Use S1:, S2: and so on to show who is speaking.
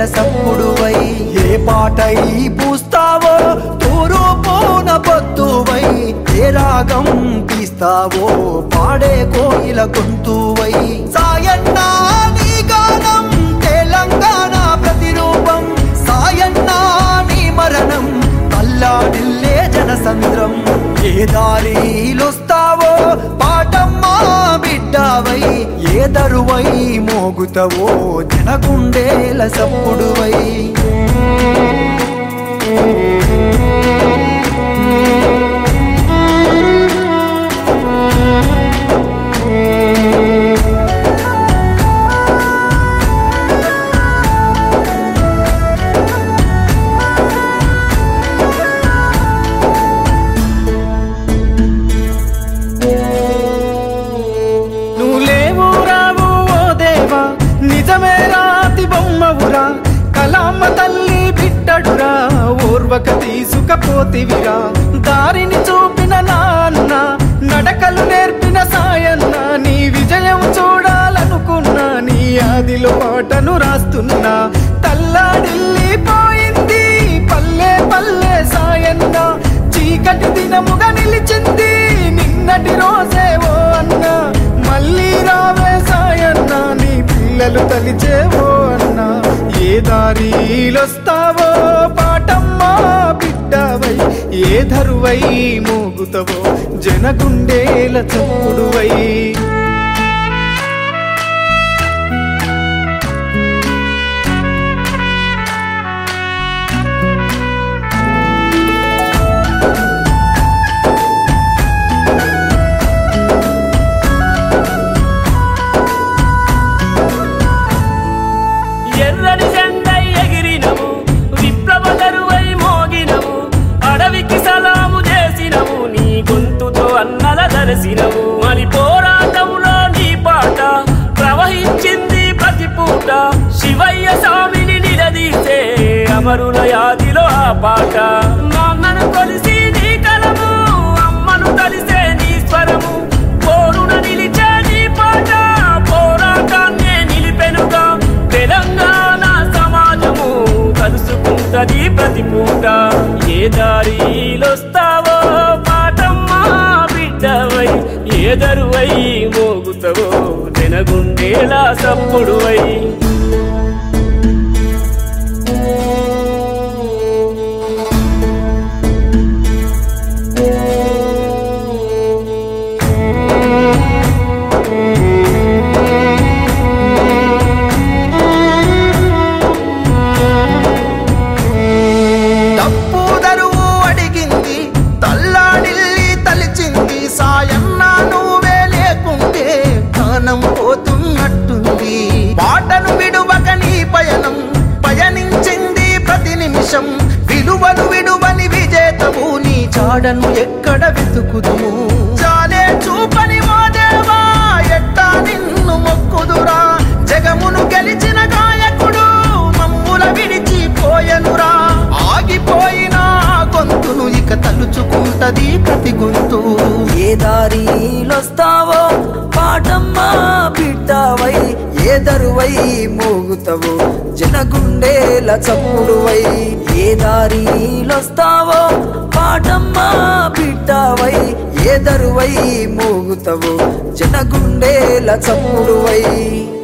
S1: సప్పుడువై ఏ పాటై పూస్తావో తూరు పూన పొత్తువై ఏ రాగం తీస్తావో పాడే కోయిల గొంతువై సాయన్నా నీ గానం తెలంగాణ ప్రతిరూపం సాయన్నా నీ మరణం అల్లాడిల్లే జనసంద్రం ఏ దారిలొస్తావో పాటమ్మా బిడ్డవై ఏ దరువై మోగుతవో జనగుండేల సప్పుడువై
S2: నువ్వు లేవు రావు ఓ దేవా నిజమే రాతి బొమ్మవురా కలామ్మ తల్లి బిడ్డడురా ఓర్వక తీసుకపోతివిరా దారిని చూపిన నాన్న నడకలు నేర్పిన సాయన్న నీ విజయం చూడాలనుకున్నా నీ ఆదిలో పాటను రాస్తున్నా తల్లాడిల్లి పోయింది పల్లె పల్లె సాయన్న చీకటి దినముగా నిలిచింది నిన్నటి రోజే ఓ అన్న మళ్ళీ రావే సాయన్న నీ పిల్లలు తలిచేవో అన్న ఏ దారిలొస్తావో పాటమ్మా బిడ్డవై ఏ ధరువై మోగుతవో జనగుండేల చప్పుడువై
S3: ఎర్రని జెండై ఎగిరినవు విప్లవ దరువై మోగినవు అడవికి సలాము చేసినవు నీ గొంతుతో అన్నల దరసినవు మరి పోరాటంలో నీ పాట ప్రవహించింది ప్రతి పూట శివయ్య స్వామిని నిలదీసే అమరుల యాదిలో ఆ పాట నాన్నను కొలిసి నీ కలము అమ్మను కలిసే నీ స్వరము పోరున నిలిచే నీ పాట పోరాటాన్నే నిలిపెనుగా తెలంగాణ సమాజము కలుసుకుంటది ప్రతి పూట ఏ దారిలొస్తావో పాటమ్మా బిడ్డవై ఏ దరువై మోగుతావో తెనగుండేలా సప్పుడువై
S1: తప్పు దరువు అడిగింది తల్లాడిల్లి తలిచింది సాయన్న నువ్వే లేకుంటే ప్రాణం పోతున్నట్టుంది పాటను విడువక నీ పయనం పయనించింది ప్రతి నిమిషం విలువలు విడువని విజేతవు నీ చాడను ఎక్కడ వెతుకుదుము చాలే చూపని మా దేవా ఎట్టా నిన్ను మొక్కుదురా జగమును గెలిచిన గాయకుడు మమ్ముల విడిచిపోయనురా ఆగిపోయిన ఆ గొంతును ఇక తలుచుకుంటది ప్రతి గొంతు ఏ దారిలొస్తావో పాటమ్మా బిడ్డవై ఏ దరువై మోగుతావో జనగుండేల చప్పుడువై ఏ దారిలొస్తావో పాటమ్మా బిడ్డవై ఏ దరువై మోగుతావో జనగుండేల చప్పుడువై